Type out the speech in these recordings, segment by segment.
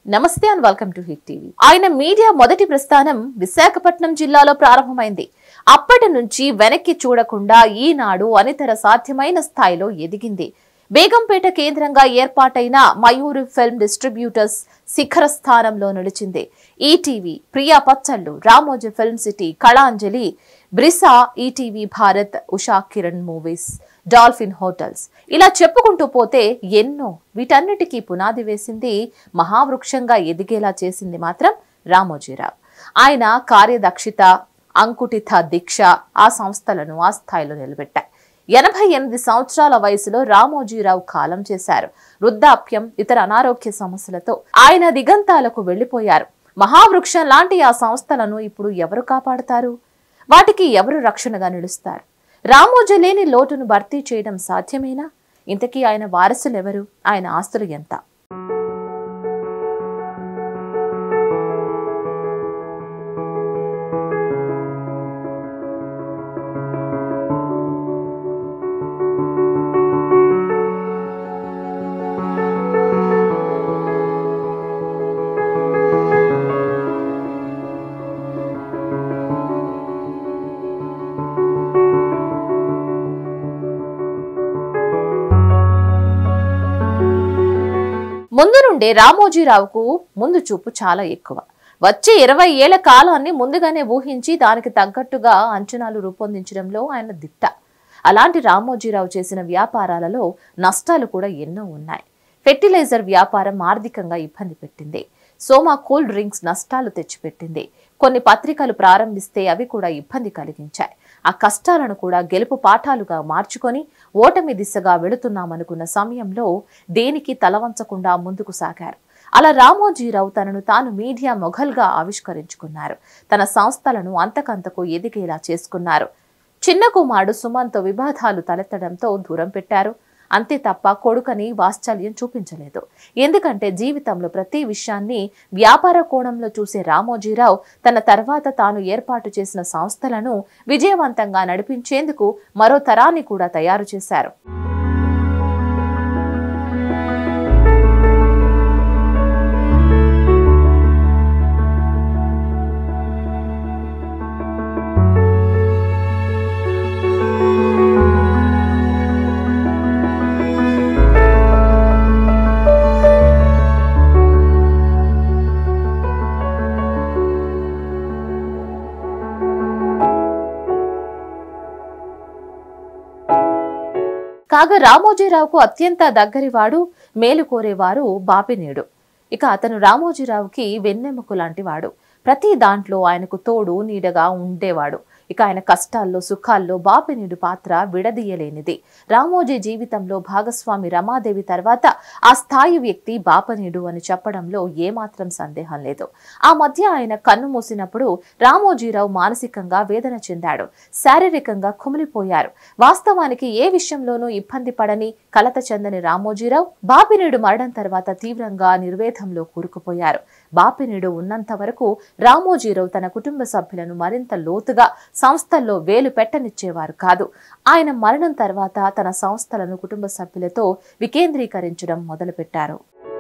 నమస్తే and welcome to hit TV ఆయన media మొదటి ప్రస్థానం విశాఖపట్నం జిల్లాలో ప్రారంభమైంది అప్పటి నుంచి వెనక్కి చూడకుండా ఈనాడు అనితర సాధ్యమైన స్థాయిలో ఎదిగింది బేగంపేట కేంద్రంగా ఏర్పాటైన మయూరి ఫిల్మ్ డిస్ట్రిబ్యూటర్స్ శిఖర స్థానంలో నిలిచింది ఈటీవీ ప్రియా పచ్చళ్ళు రామోజీ ఫిల్మ్ సిటీ కళాంజలి బ్రిసా ETV Bharat Usha Kiran movies dolphin hotels ఇలా చెప్పుకుంటూ పోతే ఎన్నో వీటన్నిటికీ పునాది వేసింది మహావృక్షంగా ఎదిగేలా చేసింది మాత్రం రామోజీరావు ఆయన కార్యదక్షిత అంకుటిత దీక్ష ఆ సంస్థలను ఆ స్థాయిలో నిలబెట్టాయి ఎనభై ఎనిమిది సంవత్సరాల వయసులో రామోజీరావు కాలం చేశారు వృద్ధాప్యం ఇతర అనారోగ్య సమస్యలతో ఆయన దిగంతాలకు వెళ్లిపోయారు మహావృక్షం లాంటి ఆ సంస్థలను ఇప్పుడు ఎవరు కాపాడుతారు వాటికి ఎవరు రక్షణగా నిలుస్తారు రామోజీ లేని లోటును భర్తీ చేయడం సాధ్యమేనా ఇంతకీ ఆయన వారసులు ఎవరు ఆయన ఆస్తులు ఎంత ముందు నుండే రామోజీరావుకు ముందు చూపు చాలా ఎక్కువ వచ్చే ఇరవై ఏళ్ల కాలాన్ని ముందుగానే ఊహించి దానికి తగ్గట్టుగా అంచనాలు రూపొందించడంలో ఆయన దిట్ట అలాంటి రామోజీరావు చేసిన వ్యాపారాలలో నష్టాలు కూడా ఎన్నో ఉన్నాయి ఫెర్టిలైజర్ వ్యాపారం ఆర్థికంగా ఇబ్బంది పెట్టింది సోమా కూల్ డ్రింక్స్ నష్టాలు తెచ్చిపెట్టింది కొన్ని పత్రికలు ప్రారంభిస్తే అవి కూడా ఇబ్బంది కలిగించాయి ఆ కష్టాలను కూడా గెలుపు పాఠాలుగా మార్చుకొని ఓటమి దిశగా వెళుతున్నామనుకున్న సమయంలో దేనికి తలవంచకుండా ముందుకు సాగారు అలా రామోజీరావు తనను తాను మీడియా మొఘల్గా ఆవిష్కరించుకున్నారు తన సంస్థలను అంతకంతకు ఎదిగేలా చేసుకున్నారు చిన్న కుమారుడు సుమన్తో వివాదాలు తలెత్తడంతో దూరం పెట్టారు అంతే తప్ప కొడుకని వాత్సల్యం చూపించలేదు ఎందుకంటే జీవితంలో ప్రతి విషయాన్ని వ్యాపార కోణంలో చూసే రామోజీరావు తన తర్వాత తాను ఏర్పాటు చేసిన సంస్థలను విజయవంతంగా నడిపించేందుకు మరో తరాన్ని కూడా తయారు చేశారు కాగా రామోజీరావుకు అత్యంత దగ్గరివాడు మేలు కోరేవారు బాపినీడు ఇక అతను రామోజీరావుకి వెన్నెముక లాంటివాడు ప్రతి దాంట్లో ఆయనకు తోడు నీడగా ఉండేవాడు ఇక ఆయన కష్టాల్లో సుఖాల్లో బాపినీడు పాత్ర విడదీయలేనిది రామోజీ జీవితంలో భాగస్వామి రమాదేవి తర్వాత ఆ స్థాయి వ్యక్తి బాపనీడు అని చెప్పడంలో ఏమాత్రం సందేహం లేదు ఆ మధ్య ఆయన కన్ను మూసినప్పుడు రామోజీరావు మానసికంగా వేదన చెందాడు శారీరకంగా కుమిలిపోయారు వాస్తవానికి ఏ విషయంలోనూ ఇబ్బంది పడని కలత చెందని రామోజీరావు బాపినీడు మరణం తర్వాత తీవ్రంగా నిర్వేదంలో కూరుకుపోయారు బాపినీడు ఉన్నంత వరకు రామోజీరావు తన కుటుంబ సభ్యులను మరింత లోతుగా సంస్థల్లో వేలు పెట్టనిచ్చేవారు కాదు ఆయన మరణం తర్వాత తన సంస్థలను కుటుంబ సభ్యులతో వికేంద్రీకరించడం మొదలుపెట్టారు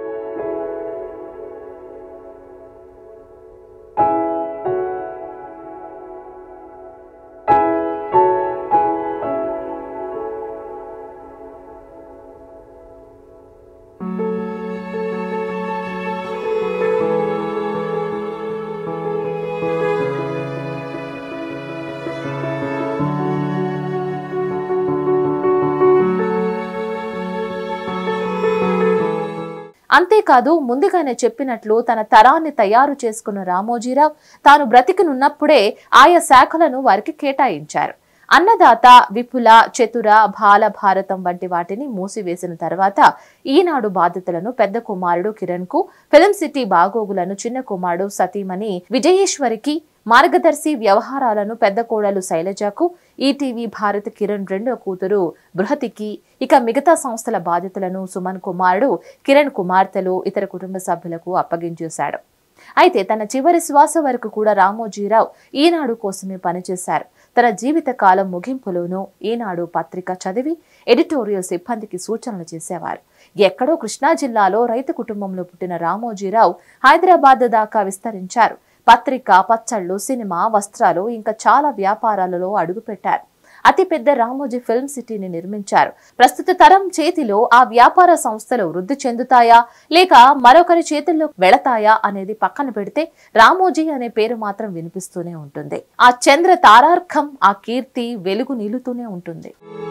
అంతేకాదు ముందుగానే చెప్పినట్లు తన తరాన్ని తయారు చేసుకున్న రామోజీరావు తాను బ్రతికినున్నప్పుడే ఆయా శాఖలను వారికి కేటాయించారు అన్నదాత విపుల చతుర బాల భారతం వంటి వాటిని మూసివేసిన తర్వాత ఈనాడు బాధ్యతలను పెద్ద కుమారుడు కిరణ్ కు ఫిల్మ్ సిటీ బాగోగులను చిన్న కుమారుడు సతీమణి విజయేశ్వరికి మార్గదర్శి వ్యవహారాలను పెద్ద కోడలు శైలజకు ఈటీవీ భారత్ కిరణ్ రెండో కూతురు బృహతికి ఇక మిగతా సంస్థల బాధ్యతలను సుమన్ కుమారుడు కిరణ్ కుమార్తెలు ఇతర కుటుంబ సభ్యులకు అప్పగించేశాడు అయితే తన చివరి శ్వాస వరకు కూడా రామోజీరావు ఈనాడు కోసమే పనిచేశారు తన జీవిత కాలం ముగింపులోనూ ఈనాడు పత్రిక చదివి ఎడిటోరియల్ సిబ్బందికి సూచనలు చేసేవారు ఎక్కడో కృష్ణా జిల్లాలో రైతు కుటుంబంలో పుట్టిన రామోజీరావు హైదరాబాద్ దాకా విస్తరించారు పత్రిక పచ్చళ్ళు సినిమా వస్త్రాలు ఇంకా చాలా వ్యాపారాలలో అడుగుపెట్టారు అతిపెద్ద రామోజీ ఫిల్మ్ సిటీని నిర్మించారు ప్రస్తుత తరం చేతిలో ఆ వ్యాపార సంస్థలు వృద్ధి చెందుతాయా లేక మరొకరి చేతుల్లో వెళతాయా అనేది పక్కన పెడితే రామోజీ అనే పేరు మాత్రం వినిపిస్తూనే ఉంటుంది ఆ చంద్ర తారార్కం ఆ కీర్తి వెలుగు నిలుతూనే ఉంటుంది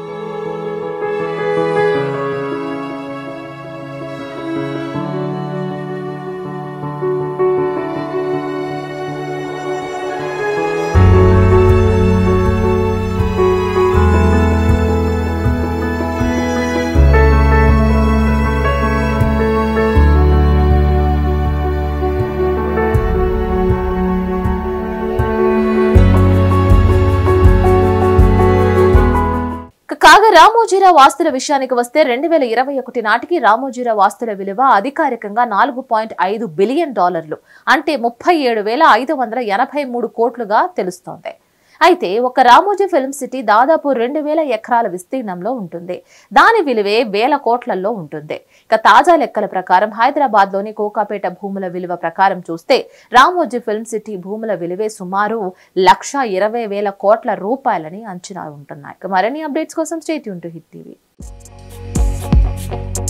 ఇక కాగా రామోజీరావు ఆస్తుల విషయానికి వస్తే రెండు వేల ఇరవై ఒకటి నాటికి రామోజీరావు ఆస్తుల విలువ అధికారికంగా నాలుగు పాయింట్ ఐదు బిలియన్ డాలర్లు అంటే ముప్పై ఏడు వేల ఐదు వందల ఎనభై మూడు కోట్లుగా తెలుస్తోంది అయితే ఒక రామోజీ ఫిల్మ్ సిటీ దాదాపు రెండు వేల ఎకరాల విస్తీర్ణంలో ఉంటుంది దాని విలువే వేల కోట్లలో ఉంటుంది ఇక తాజా లెక్కల ప్రకారం హైదరాబాద్ లోని కోకాపేట భూముల విలువ ప్రకారం చూస్తే రామోజీ ఫిల్మ్ సిటీ భూముల విలువే సుమారు లక్ష ఇరవై వేల కోట్ల రూపాయలని అంచనా ఉంటున్నాయి ఇక మరిన్ని అప్డేట్స్ కోసం స్టేట్ యూన్ టు హిట్ టీవీ